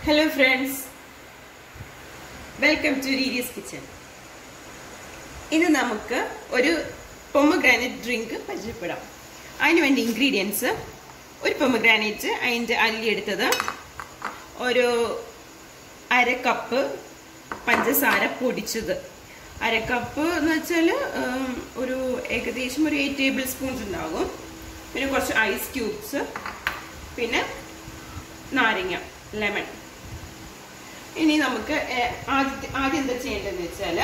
Hello friends welcome to Reeree's kitchen ഇന്ന് നമുക്ക് ഒരു പൊമഗ്രാനൈറ്റ് ഡ്രിങ്ക് പരിചയപ്പെടാം അതിന് വേണ്ട ഇൻഗ്രീഡിയൻസ് ഒരു പൊമഗ്രാനൈറ്റ് അതിൻ്റെ അല്ലി എടുത്തത് ഒരു അര കപ്പ് പഞ്ചസാര പൊടിച്ചത് അര കപ്പ് എന്ന് വെച്ചാൽ ഒരു ഏകദേശം ഒരു എയ്റ്റ് ടേബിൾ സ്പൂൺസ് ഉണ്ടാകും പിന്നെ കുറച്ച് ഐസ് ക്യൂബ്സ് പിന്നെ നാരങ്ങ ലെമൺ ഇനി നമുക്ക് ആദ്യം ആദ്യം എന്താ ചെയ്യേണ്ടതെന്ന് വെച്ചാൽ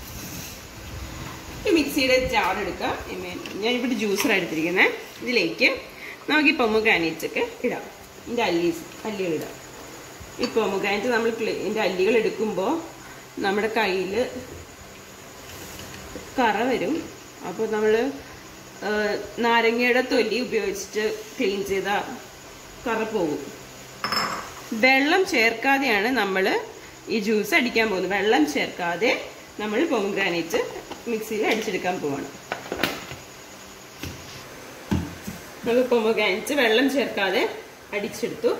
ഈ മിക്സിയുടെ ജാർ എടുക്കുക ഞാൻ ഇവിടെ ജ്യൂസർ എടുത്തിരിക്കുന്നത് ഇതിലേക്ക് നമുക്ക് ഈ പൊമുഗ്രാനൈറ്റ് ഒക്കെ ഇടാം ഇതിൻ്റെ അല്ലി അല്ലികൾ ഇടാം ഈ പൊമുഗ്രാനൈറ്റ് നമ്മൾ ഇതിൻ്റെ അല്ലികൾ എടുക്കുമ്പോൾ നമ്മുടെ കയ്യിൽ കറ വരും അപ്പോൾ നമ്മൾ നാരങ്ങയുടെ തൊലി ഉപയോഗിച്ചിട്ട് ക്ലീൻ ചെയ്ത കറ പോകും വെള്ളം ചേർക്കാതെയാണ് നമ്മൾ ഈ ജ്യൂസ് അടിക്കാൻ പോകുന്നത് വെള്ളം ചേർക്കാതെ നമ്മൾ പൊമഗ്രാനൈറ്റ് മിക്സിയിൽ അടിച്ചെടുക്കാൻ പോവാണ് നമ്മൾ പൊമഗ്രാനൈറ്റ് വെള്ളം ചേർക്കാതെ അടിച്ചെടുത്തു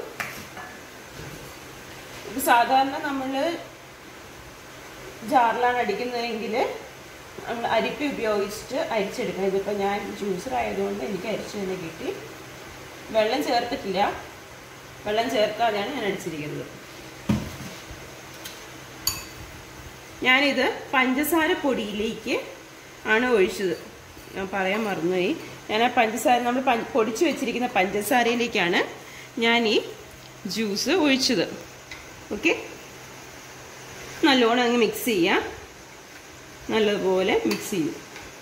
ഇത് സാധാരണ നമ്മൾ ജാറിലാണ് അടിക്കുന്നതെങ്കിൽ നമ്മൾ അരിപ്പി ഉപയോഗിച്ചിട്ട് അരിച്ചെടുക്കണം ഇതിപ്പോൾ ഞാൻ ജ്യൂസർ ആയതുകൊണ്ട് എനിക്ക് അരിച്ചു തന്നെ കിട്ടി വെള്ളം ചേർത്തിട്ടില്ല വെള്ളം ചേർക്കാതെയാണ് ഞാൻ അടിച്ചിരിക്കുന്നത് ഞാനിത് പഞ്ചസാര പൊടിയിലേക്ക് ആണ് ഒഴിച്ചത് ഞാൻ പറയാൻ മറന്നുപോയി ഞാൻ ആ പഞ്ചസാര നമ്മൾ പൊടിച്ചു വെച്ചിരിക്കുന്ന പഞ്ചസാരയിലേക്കാണ് ഞാൻ ഈ ജ്യൂസ് ഒഴിച്ചത് ഓക്കെ നല്ലോണം അങ്ങ് മിക്സ് ചെയ്യാം നല്ലതുപോലെ മിക്സ് ചെയ്യും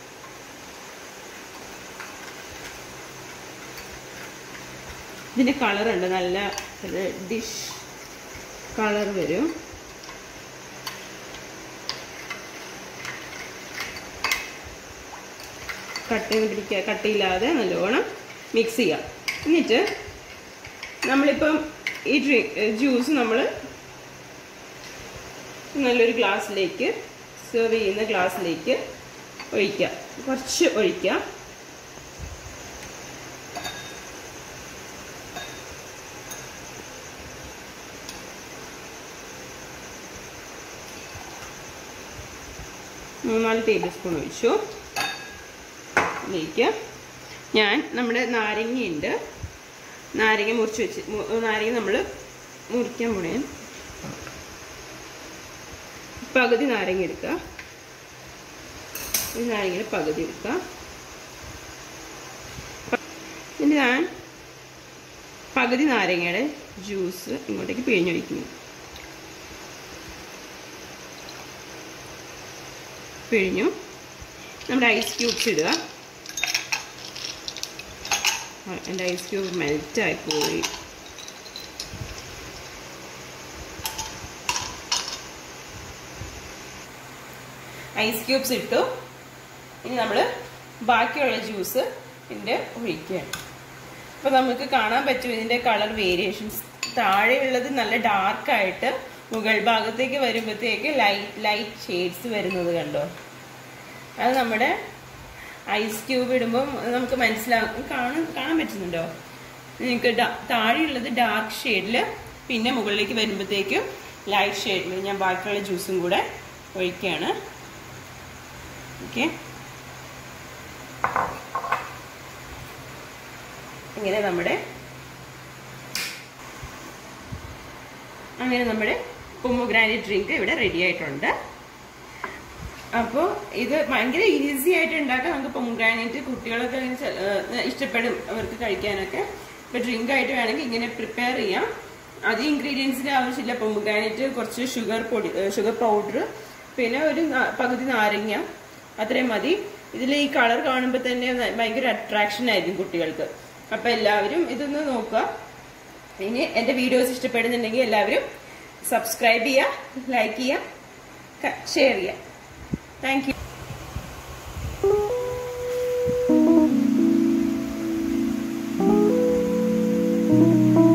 ഇതിൻ്റെ കളറുണ്ട് നല്ല ഡിഷ് കളർ വരും കട്ട പിടിക്കുക കട്ടയില്ലാതെ നല്ലോണം മിക്സ് ചെയ്യാം എന്നിട്ട് നമ്മളിപ്പം ഈ ഡ്രിങ്ക് ജ്യൂസ് നമ്മൾ നല്ലൊരു ഗ്ലാസ്സിലേക്ക് സെർവ് ചെയ്യുന്ന ഗ്ലാസ്സിലേക്ക് ഒഴിക്കുക കുറച്ച് ഒഴിക്കുക മൂന്നാല് ടേബിൾ സ്പൂൺ ഒഴിച്ചു ഇതിലേക്ക് ഞാൻ നമ്മുടെ നാരങ്ങയുണ്ട് നാരങ്ങ മുറിച്ച് വെച്ച് നാരങ്ങ നമ്മൾ മുറിക്കാൻ പോണേ പകുതി നാരങ്ങ എടുക്കുക ഈ നാരങ്ങയുടെ പകുതി എടുക്കുക ഇനി ഞാൻ പകുതി നാരങ്ങയുടെ ജ്യൂസ് ഇങ്ങോട്ടേക്ക് പിഴിഞ്ഞൊഴിക്കുന്നു പിഴിഞ്ഞു നമ്മുടെ ഐസ് ക്യൂബ്സ് ഇടുക എൻ്റെ ഐസ് ക്യൂബ് മെൽറ്റായി പോയി ഐസ് ക്യൂബ്സ് ഇട്ടു ഇനി നമ്മൾ ബാക്കിയുള്ള ജ്യൂസ് ഇതിൻ്റെ ഒഴിക്കുകയാണ് അപ്പോൾ നമുക്ക് കാണാൻ പറ്റും ഇതിൻ്റെ കളർ വേരിയേഷൻസ് താഴെയുള്ളത് നല്ല ഡാർക്കായിട്ട് മുകൾ ഭാഗത്തേക്ക് വരുമ്പോഴത്തേക്ക് ലൈറ്റ് ലൈറ്റ് ഷെയ്ഡ്സ് വരുന്നത് കണ്ടോ അത് നമ്മുടെ ഐസ് ക്യൂബ് ഇടുമ്പോൾ നമുക്ക് മനസ്സിലാകും കാണാൻ കാണാൻ പറ്റുന്നുണ്ടോ നിങ്ങൾക്ക് താഴെയുള്ളത് ഡാർക്ക് ഷെയ്ഡിൽ പിന്നെ മുകളിലേക്ക് വരുമ്പോഴത്തേക്കും ലൈറ്റ് ഷെയ്ഡിൽ ഞാൻ ബാക്കിയുള്ള ജ്യൂസും കൂടെ ഒഴിക്കുകയാണ് ഓക്കെ ഇങ്ങനെ നമ്മുടെ അങ്ങനെ നമ്മുടെ പൊമോഗ്രാനൈറ്റ് ഡ്രിങ്ക് ഇവിടെ റെഡി ആയിട്ടുണ്ട് അപ്പോൾ ഇത് ഭയങ്കര ഈസി ആയിട്ട് ഉണ്ടാക്കാം നമുക്ക് പൊമഗ്രാനൈറ്റ് കുട്ടികളൊക്കെ ഇഷ്ടപ്പെടും അവർക്ക് കഴിക്കാനൊക്കെ ഇപ്പോൾ ഡ്രിങ്ക് ആയിട്ട് വേണമെങ്കിൽ ഇങ്ങനെ പ്രിപ്പയർ ചെയ്യാം അത് ഇൻഗ്രീഡിയൻസിൻ്റെ ആവശ്യമില്ല പൊമഗ്രാനൈറ്റ് കുറച്ച് ഷുഗർ പൊടി ഷുഗർ പൗഡർ പിന്നെ ഒരു പകുതി നാരങ്ങ അത്രയും മതി ഇതിൽ ഈ കളർ കാണുമ്പോൾ തന്നെ ഭയങ്കര അട്രാക്ഷൻ ആയിരിക്കും കുട്ടികൾക്ക് അപ്പോൾ എല്ലാവരും ഇതൊന്ന് നോക്കുക ഇനി എൻ്റെ വീഡിയോസ് ഇഷ്ടപ്പെടുന്നുണ്ടെങ്കിൽ എല്ലാവരും സബ്സ്ക്രൈബ് ചെയ്യുക ലൈക്ക് ചെയ്യുക ഷെയർ ചെയ്യുക Thank you. thank you